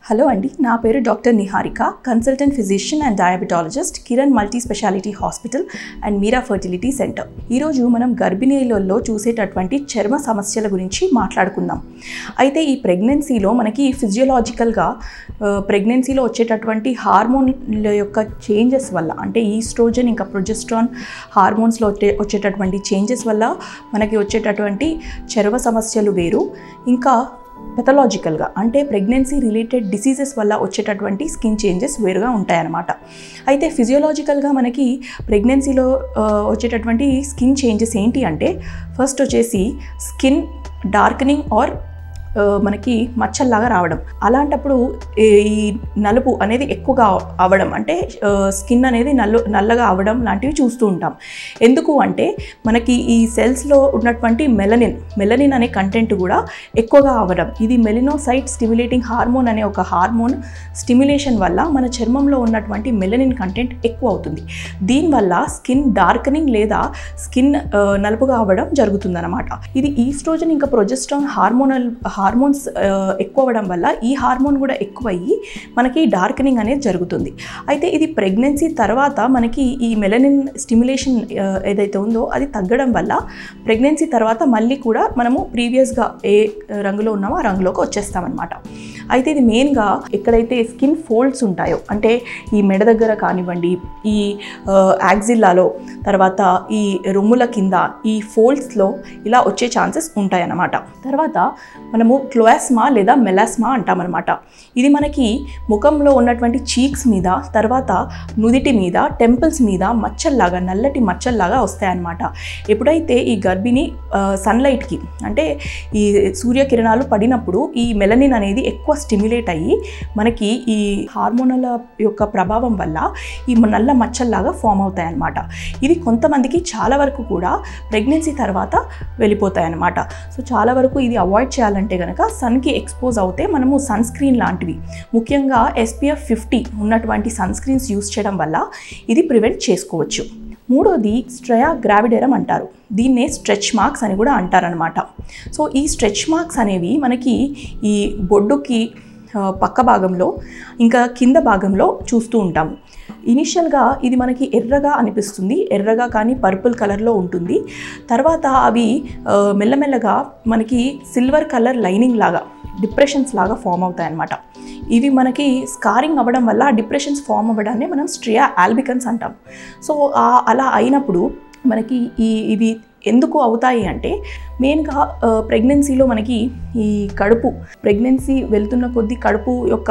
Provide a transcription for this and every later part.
hello అండి నా పేరు doctor Niharika consultant physician and diabetologist Kiran multi speciality hospital and Meera fertility centre ఈరోజు మనం గర్భిణీలలో చూసేటటువంటి చర్మ సమస్యల గురించి మాట్లాడుకుందాం అయితే ఈ ప్రెగ్నెన్సీలో మనకి ఫిజియోలాజికల్గా ప్రెగ్నెన్సీలో వచ్చేటటువంటి హార్మోన్ల యొక్క చేంజెస్ వల్ల అంటే ఈస్ట్రోజన్ ఇంకా ప్రొజెస్ట్రాన్ హార్మోన్స్లో వచ్చే వచ్చేటటువంటి చేంజెస్ వల్ల మనకి వచ్చేటటువంటి చర్మ సమస్యలు వేరు ఇంకా పెథలాజికల్గా అంటే ప్రెగ్నెన్సీ రిలేటెడ్ డిసీజెస్ వల్ల వచ్చేటటువంటి స్కిన్ చేంజెస్ వేరుగా ఉంటాయన్నమాట అయితే ఫిజియోలాజికల్గా మనకి ప్రెగ్నెన్సీలో ఆ, వచ్చేటటువంటి స్కిన్ చేంజెస్ ఏంటి అంటే ఫస్ట్ వచ్చేసి స్కిన్ డార్కనింగ్ ఆర్ ఆ, మనకి మచ్చల్లాగా రావడం అలాంటప్పుడు ఈ- ఈ నలుపు అనేది ఎక్కువగా అవ్వడం అంటే స్కిన్ అనేది నల్లు నల్లగా అవ్వడం లాంటివి చూస్తూ ఉంటాం ఎందుకు అంటే మనకి ఈ సెల్స్లో ఉన్నటువంటి మెలనిన్ మెలనిన్ అనే కంటెంట్ కూడా ఎక్కువగా అవ్వడం ఇది మెలినోసైట్ స్టిమ్యులేటింగ్ హార్మోన్ అనే ఒక హార్మోన్ స్టిమ్యులేషన్ వల్ల మన చర్మంలో ఉన్నటువంటి మెలనిన్ కంటెంట్ ఎక్కువ అవుతుంది దీనివల్ల స్కిన్ డార్కనింగ్ లేదా స్కిన్ ఆ, నలుపుగా అవ్వడం జరుగుతుందన్నమాట ఇది ఈస్ట్రోజన్ ఇంకా ప్రొజెస్ట్రాన్ హార్మోనల్ హార్మోన్స్ ఆ, ఎక్కువ అవ్వడం వల్ల ఈ హార్మోన్ కూడా ఎక్కువయ్యి మనకి డార్కనింగ్ అనేది జరుగుతుంది అయితే ఇది ప్రెగ్నెన్సీ తర్వాత మనకి ఈ మెలనిన్ స్టిమ్యులేషన్ ఏదైతే ఉందో అది తగ్గడం వల్ల ప్రెగ్నెన్సీ తర్వాత మళ్ళీ కూడా మనము ప్రీవియస్గా ఏ రంగులో ఉన్నామో ఆ రంగులోకి వచ్చేస్తామన్నమాట అయితే ఇది మెయిన్గా ఎక్కడైతే స్కిన్ ఫోల్డ్స్ ఉంటాయో అంటే ఈ మెడ దగ్గర కానివ్వండి ఈ యాక్జిల్లాలో తర్వాత ఈ రొమ్ముల కింద ఈ ఫోల్డ్స్లో ఇలా వచ్చే ఛాన్సెస్ ఉంటాయన్నమాట తర్వాత మనము క్లోయాస్మా లేదా మెలాస్మా అంటామన్నమాట ఇది మనకి ముఖంలో ఉన్నటువంటి చీక్స్ మీద తర్వాత నుదిటి మీద టెంపుల్స్ మీద మచ్చల్లాగా నల్లటి మచ్చల్లాగా వస్తాయన్నమాట ఎప్పుడైతే ఈ గర్భిణి సన్లైట్కి అంటే ఈ సూర్యకిరణాలు పడినప్పుడు ఈ మెలనిన్ అనేది ఎక్కువ స్టిమ్యులేట్ అయ్యి మనకి ఈ హార్మోనల యొక్క ప్రభావం వల్ల ఈ నల్ల మచ్చల్లాగా ఫామ్ అవుతాయి అన్నమాట ఇవి కొంతమందికి చాలా వరకు కూడా ప్రెగ్నెన్సీ తర్వాత వెళ్ళిపోతాయి అన్నమాట సో చాలా వరకు ఇది అవాయిడ్ చేయాలంటే కనుక సన్కి ఎక్స్పోజ్ అవుతే మనము సన్ స్క్రీన్ లాంటివి ముఖ్యంగా ఎస్పీఎఫ్ ఫిఫ్టీ ఉన్నటువంటి సన్ స్క్రీన్స్ యూస్ చేయడం వల్ల ఇది ప్రివెంట్ చేసుకోవచ్చు మూడోది స్ట్రయా గ్రావిడెరం అంటారు దీన్నే స్ట్రెచ్ మార్క్స్ అని కూడా అంటారనమాట సో ఈ స్ట్రెచ్ మార్క్స్ అనేవి మనకి ఈ బొడ్డుకి ఆ, పక్క భాగంలో ఇంకా కింద భాగంలో చూస్తూ ఉంటాము ఇనిషియల్గా ఇది మనకి ఎర్రగా అనిపిస్తుంది ఎర్రగా కానీ పర్పుల్ కలర్లో ఉంటుంది తర్వాత అవి ఆ, మెల్లమెల్లగా మనకి సిల్వర్ కలర్ లైనింగ్ లాగా డిప్రెషన్స్ లాగా ఫామ్ అవుతాయి అన్నమాట ఇవి మనకి స్కారింగ్ అవ్వడం వల్ల డిప్రెషన్స్ ఫామ్ అవ్వడాన్ని మనం స్ట్రియా ఆల్బికన్స్ అంటాం సో ఆ- అలా అయినప్పుడు మనకి ఈ ఇవి ఎందుకు అవుతాయి అంటే మెయిన్గా ప్రెగ్నెన్సీలో మనకి ఈ కడుపు ప్రెగ్నెన్సీ వెళ్తున్న కొద్దీ కడుపు యొక్క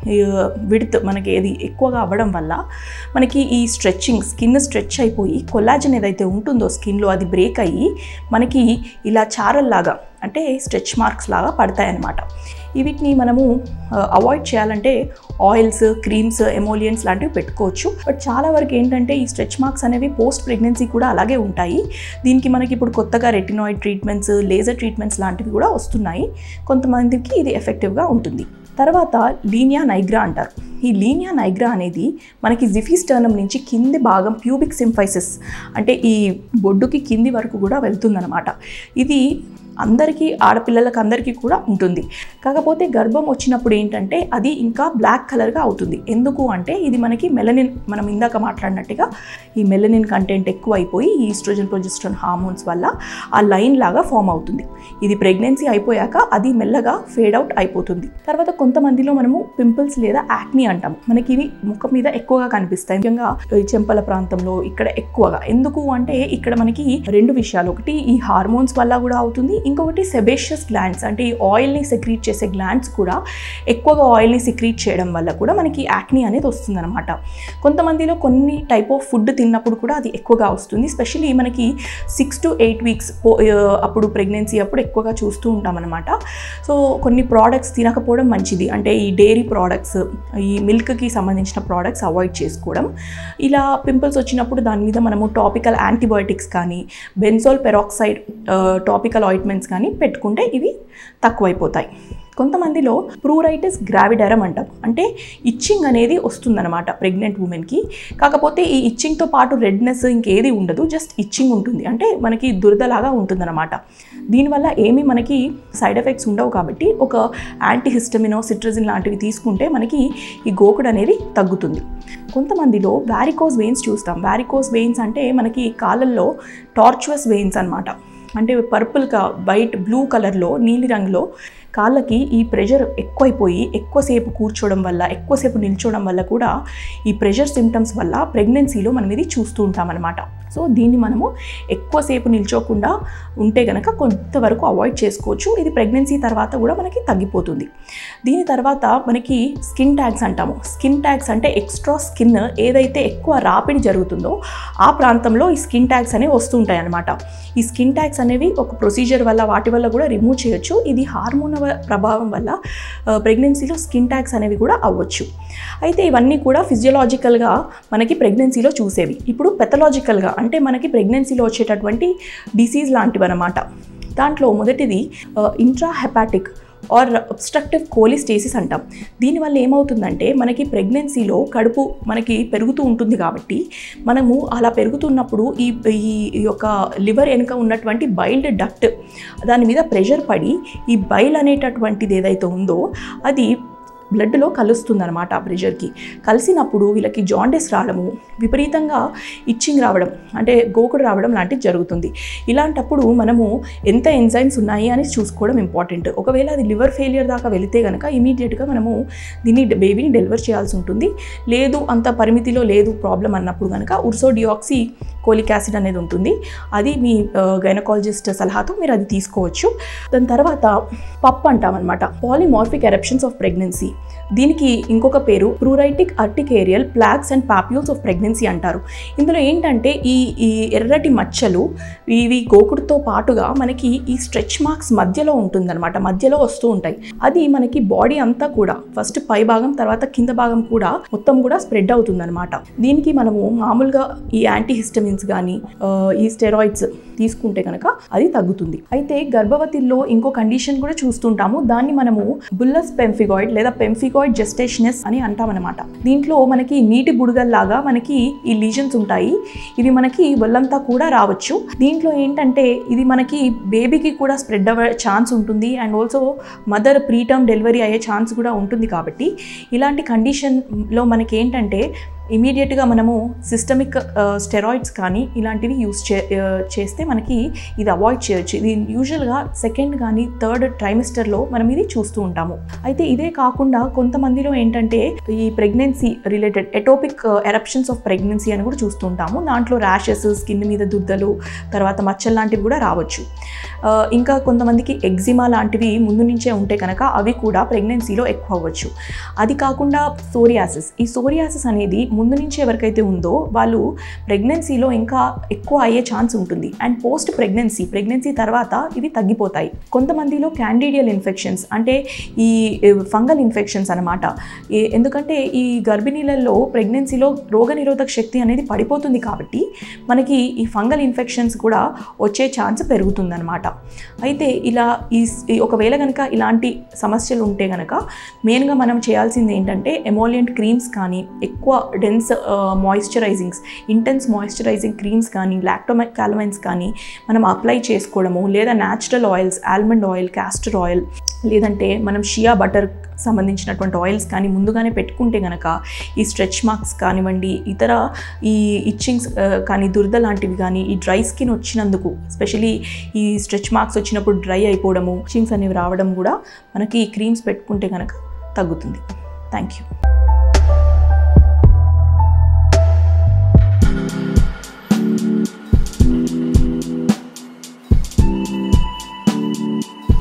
విడ్త్ మనకి ఏది ఎక్కువగా అవ్వడం వల్ల మనకి ఈ స్ట్రెచ్చింగ్ స్కిన్ స్ట్రెచ్ అయిపోయి కొల్లాజన్ ఏదైతే ఉంటుందో స్కిన్లో అది బ్రేక్ అయ్యి మనకి ఇలా చారల్లాగా అంటే స్ట్రెచ్ మార్క్స్ లాగా పడతాయన్నమాట వీటిని మనము అవాయిడ్ చేయాలంటే ఆయిల్స్ క్రీమ్స్ ఎమోలియన్స్ లాంటివి పెట్టుకోవచ్చు బట్ చాలా వరకు ఏంటంటే ఈ స్ట్రెచ్ మార్క్స్ అనేవి పోస్ట్ ప్రెగ్నెన్సీ కూడా అలాగే ఉంటాయి దీనికి మనకి ఇప్పుడు కొత్తగా రెటినాయిడ్ ట్రీట్మెంట్స్ లేజర్ ట్రీట్మెంట్స్ లాంటివి కూడా వస్తున్నాయి కొంతమందికి ఇది ఎఫెక్టివ్గా ఉంటుంది తర్వాత లీనియా నైగ్రా అంటారు ఈ లీనియా నైగ్రా అనేది మనకి జిఫిస్టర్నం నుంచి కింది భాగం ప్యూబిక్ సింఫైసిస్ అంటే ఈ బొడ్డుకి కింది వరకు కూడా వెళ్తుందన్నమాట ఇది అందరికీ ఆడపిల్లలకు అందరికీ కూడా ఉంటుంది కాకపోతే గర్భం వచ్చినప్పుడు ఏంటంటే అది ఇంకా బ్లాక్ కలర్గా అవుతుంది ఎందుకు అంటే ఇది మనకి మెలనిన్ మనం ఇందాక మాట్లాడినట్టుగా ఈ మెలనిన్ కంటెంట్ ఎక్కువ అయిపోయి ఈ ఈస్ట్రోజన్ ప్రొజెస్ట్రాన్ హార్మోన్స్ వల్ల ఆ లైన్ లాగా ఫామ్ అవుతుంది ఇది ప్రెగ్నెన్సీ అయిపోయాక అది మెల్లగా ఫేడ్ అవుట్ అయిపోతుంది తర్వాత కొంతమందిలో మనము పింపుల్స్ లేదా యాక్ని అంటాం మనకి ఇవి ముఖం మీద ఎక్కువగా కనిపిస్తాయి ముఖ్యంగా ఈ చెంపల ప్రాంతంలో ఇక్కడ ఎక్కువగా ఎందుకు అంటే ఇక్కడ మనకి రెండు విషయాలు ఒకటి ఈ హార్మోన్స్ వల్ల కూడా అవుతుంది ఇంకొకటి సెబేషియస్ గ్లాండ్స్ అంటే ఈ ఆయిల్ని సెక్రీట్ చేసే గ్లాండ్స్ కూడా ఎక్కువగా ఆయిల్ని సెక్రీట్ చేయడం వల్ల కూడా మనకి యాక్ని అనేది వస్తుందన్నమాట కొంతమందిలో కొన్ని టైప్ ఆఫ్ ఫుడ్ తిన్నప్పుడు కూడా అది ఎక్కువగా వస్తుంది స్పెషల్లీ మనకి సిక్స్ టు ఎయిట్ వీక్స్ అప్పుడు ప్రెగ్నెన్సీ అప్పుడు ఎక్కువగా చూస్తూ ఉంటామన్నమాట సో కొన్ని ప్రోడక్ట్స్ తినకపోవడం మంచిది అంటే ఈ డైరీ ప్రోడక్ట్స్ ఈ మిల్క్కి సంబంధించిన ప్రోడక్ట్స్ అవాయిడ్ చేసుకోవడం ఇలా పింపుల్స్ వచ్చినప్పుడు దాని మీద మనము టాపికల్ యాంటీబయోటిక్స్ కానీ బెన్జోల్ పెరాక్సైడ్ టాపికల్ ఆయింట్మెంట్స్ కానీ పెట్టుకుంటే ఇవి తక్కువైపోతాయి కొంతమందిలో ప్రూరైటిస్ గ్రావిడరం అంటాం అంటే ఇచ్చింగ్ అనేది వస్తుందన్నమాట ప్రెగ్నెంట్ ఉమెన్కి కాకపోతే ఈ ఇచ్చింగ్తో పాటు రెడ్నెస్ ఇంకేది ఉండదు జస్ట్ ఇచ్చింగ్ ఉంటుంది అంటే మనకి దురదలాగా ఉంటుందన్నమాట దీనివల్ల ఏమీ మనకి సైడ్ ఎఫెక్ట్స్ ఉండవు కాబట్టి ఒక యాంటీహిస్టమినో సిట్రజిన్ లాంటివి తీసుకుంటే మనకి ఈ గోకుడు అనేది తగ్గుతుంది కొంతమందిలో వ్యారికోస్ వెయిన్స్ చూస్తాం వ్యారికోస్ వెయిన్స్ అంటే మనకి కాళ్ళల్లో టార్చువస్ వెయిన్స్ అన్నమాట అంటే పర్పుల్గా వైట్ బ్లూ కలర్లో నీలి రంగులో కాళ్ళకి ఈ ప్రెషర్ ఎక్కువైపోయి ఎక్కువసేపు కూర్చోవడం వల్ల ఎక్కువసేపు నిల్చోవడం వల్ల కూడా ఈ ప్రెషర్ సిమ్టమ్స్ వల్ల ప్రెగ్నెన్సీలో మనం ఇది చూస్తూ ఉంటామన్నమాట సో దీన్ని మనము ఎక్కువసేపు నిల్చోకుండా ఉంటే కనుక కొంతవరకు అవాయిడ్ చేసుకోవచ్చు ఇది ప్రెగ్నెన్సీ తర్వాత కూడా మనకి తగ్గిపోతుంది దీని తర్వాత మనకి స్కిన్ ట్యాగ్స్ అంటాము స్కిన్ ట్యాగ్స్ అంటే ఎక్స్ట్రా స్కిన్ ఏదైతే ఎక్కువ రాపిడి జరుగుతుందో ఆ ప్రాంతంలో ఈ స్కిన్ ట్యాగ్స్ అనేవి వస్తుంటాయి అన్నమాట ఈ స్కిన్ ట్యాగ్స్ అనేవి ఒక ప్రొసీజర్ వల్ల వాటి వల్ల కూడా రిమూవ్ చేయొచ్చు ఇది హార్మోన్ ప్రభావం వల్ల ప్రెగ్నెన్సీలో స్కిన్ ట్యాగ్స్ అనేవి కూడా అవ్వచ్చు అయితే ఇవన్నీ కూడా ఫిజియలాజికల్గా మనకి ప్రెగ్నెన్సీలో చూసేవి ఇప్పుడు పెథలాజికల్గా అంటే మనకి ప్రెగ్నెన్సీలో వచ్చేటటువంటి డిసీజ్ లాంటివి అనమాట దాంట్లో మొదటిది intrahepatic or obstructive cholestasis అంటాం దీనివల్ల ఏమవుతుందంటే మనకి ప్రెగ్నెన్సీలో కడుపు మనకి పెరుగుతూ ఉంటుంది కాబట్టి మనము అలా పెరుగుతున్నప్పుడు ఈ ఈ యొక్క లివర్ వెనుక ఉన్నటువంటి బైల్డ్ డక్ట్ దాని మీద ప్రెషర్ పడి ఈ బైల్ అనేటటువంటిది ఏదైతే ఉందో అది బ్లడ్లో కలుస్తుందన్నమాట ఆ ప్రెషర్కి కలిసినప్పుడు వీళ్ళకి జాండీస్ రావడము విపరీతంగా ఇచ్చింగ్ రావడం అంటే గోకుడు రావడం లాంటిది జరుగుతుంది ఇలాంటప్పుడు మనము ఎంత ఎంజైమ్స్ ఉన్నాయి అని చూసుకోవడం ఇంపార్టెంట్ ఒకవేళ అది లివర్ ఫెయిలియర్ దాకా వెళితే కనుక ఇమీడియట్గా మనము దీన్ని బేబీని డెలివర్ చేయాల్సి ఉంటుంది లేదు అంత పరిమితిలో లేదు ప్రాబ్లం అన్నప్పుడు కనుక ఉర్సో డియాక్సీ కోలిక్ యాసిడ్ అనేది ఉంటుంది అది మీ గైనకాలజిస్ట్ సలహాతో మీరు అది తీసుకోవచ్చు దాని తర్వాత పప్ అంటామన్నమాట పాలిమార్ఫిక్ ఎరప్షన్స్ ఆఫ్ ప్రెగ్నెన్సీ దీనికి ఇంకొక పేరు pruritic urticarial plaques and papules of pregnancy అంటారు ఇందులో ఏంటంటే ఈ ఈ ఎర్రటి మచ్చలు ఇవి గోకుడుతో పాటుగా మనకి ఈ స్ట్రెచ్ మార్క్స్ మధ్యలో ఉంటుందన్నమాట మధ్యలో వస్తూ ఉంటాయి అది మనకి బాడీ అంతా కూడా ఫస్ట్ పై భాగం తర్వాత కింద భాగం కూడా మొత్తం కూడా స్ప్రెడ్ అవుతుందన్నమాట దీనికి మనము మామూలుగా ఈ యాంటీహిస్టమిన్స్ కానీ ఈ స్టెరాయిడ్స్ తీసుకుంటే కనుక అది తగ్గుతుంది అయితే గర్భవతిలో ఇంకో కండిషన్ కూడా చూస్తుంటాము దాన్ని మనము బుల్లస్ పెంఫిగాయిడ్ లేదా పెంఫిగాయిడ్ జెస్టేషనస్ అని అంటామన్నమాట దీంట్లో మనకి నీటి బుడగల్లాగా మనకి ఈ లీజన్స్ ఉంటాయి ఇవి మనకి ఒళ్ళంతా కూడా రావచ్చు దీంట్లో ఏంటంటే ఇది మనకి బేబీకి కూడా స్ప్రెడ్ అవ్వే ఛాన్స్ ఉంటుంది and also mother preterm delivery అయ్యే ఛాన్స్ కూడా ఉంటుంది కాబట్టి ఇలాంటి కండిషన్లో మనకి ఏంటంటే ఇమీడియట్గా మనము సిస్టమిక్ స్టెరాయిడ్స్ కానీ ఇలాంటివి యూస్ చే చేస్తే మనకి ఇది అవాయిడ్ చేయొచ్చు ఇది యూజువల్గా సెకండ్ కానీ థర్డ్ ట్రైమిస్టర్లో మనం ఇది చూస్తూ ఉంటాము అయితే ఇదే కాకుండా కొంతమందిలో ఏంటంటే ఈ pregnancy related atopic eruptions of pregnancy అని కూడా చూస్తూ ఉంటాము దాంట్లో ర్యాషెస్ స్కిన్ మీద దుద్దలు తర్వాత మచ్చలు లాంటివి కూడా రావచ్చు ఇంకా కొంతమందికి ఎగ్జిమా లాంటివి ముందు నుంచే ఉంటే కనుక అవి కూడా ప్రెగ్నెన్సీలో ఎక్కువ అవ్వచ్చు అది కాకుండా సోరియాసిస్ ఈ సోరియాసిస్ అనేది ముందు నుంచి ఎవరికైతే ఉందో వాళ్ళు ప్రెగ్నెన్సీలో ఇంకా ఎక్కువ అయ్యే ఛాన్స్ ఉంటుంది అండ్ పోస్ట్ ప్రెగ్నెన్సీ ప్రెగ్నెన్సీ తర్వాత ఇవి తగ్గిపోతాయి కొంతమందిలో క్యాండిడియల్ ఇన్ఫెక్షన్స్ అంటే ఈ ఫంగల్ ఇన్ఫెక్షన్స్ అనమాట ఎందుకంటే ఈ గర్భిణీలలో ప్రెగ్నెన్సీలో రోగనిరోధక శక్తి అనేది పడిపోతుంది కాబట్టి మనకి ఈ ఫంగల్ ఇన్ఫెక్షన్స్ కూడా వచ్చే ఛాన్స్ పెరుగుతుందన్నమాట అయితే ఇలా ఈ ఒకవేళ కనుక ఇలాంటి సమస్యలు ఉంటే కనుక మెయిన్గా మనం చేయాల్సింది ఏంటంటే ఎమోలియంట్ క్రీమ్స్ కానీ ఎక్కువ dense moisturisings intense moisturising creams కానీ లాక్టోమై క్యాలమైన్స్ కానీ మనం అప్లై చేసుకోవడము లేదా natural oils almond oil castor oil లేదంటే మనం షియా బటర్ సంబంధించినటువంటి ఆయిల్స్ కానీ ముందుగానే పెట్టుకుంటే కనుక ఈ స్ట్రెచ్ మార్క్స్ కానివ్వండి ఇతర ఈ ఇచ్చింగ్స్ కానీ దురద లాంటివి కానీ ఈ డ్రై స్కిన్ వచ్చినందుకు స్పెషలీ ఈ స్ట్రెచ్ మార్క్స్ వచ్చినప్పుడు డ్రై అయిపోవడము ఇచ్చింగ్స్ అనేవి రావడం కూడా మనకి ఈ క్రీమ్స్ పెట్టుకుంటే కనుక తగ్గుతుంది థ్యాంక్ యూ